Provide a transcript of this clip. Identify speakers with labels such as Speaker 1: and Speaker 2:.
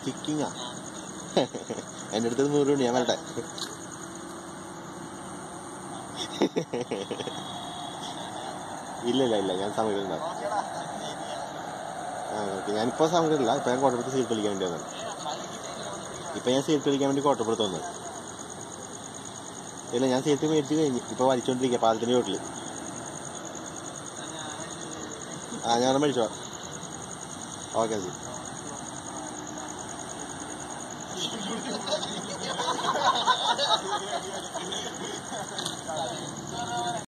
Speaker 1: കിക്കിങ്ങാ എൻ്റെ അടുത്ത് നൂറ് രൂപ ഞാൻ വരട്ടെ ഇല്ല ഇല്ല ഇല്ല ഞാൻ സമയത്തുണ്ടാവും ആ ഓക്കെ ഞാനിപ്പോൾ സമയത്തില്ല ഇപ്പം ഞാൻ കോട്ടപ്പുറത്ത് സീറ്റ് കളിക്കാൻ വേണ്ടി വന്നത് ഇപ്പം ഞാൻ സീറ്റ് കളിക്കാൻ വേണ്ടി കോട്ടപ്പുറത്ത് വന്നത് ഇല്ല ഞാൻ സീറ്റ് മേടിച്ച് കഴിഞ്ഞ് ഇപ്പോൾ വലിച്ചോണ്ടിരിക്കുക പാലത്തിൻ്റെ ചോട്ടിൽ ആ ഞാൻ മേടിച്ചോ ഓക്കെ ജി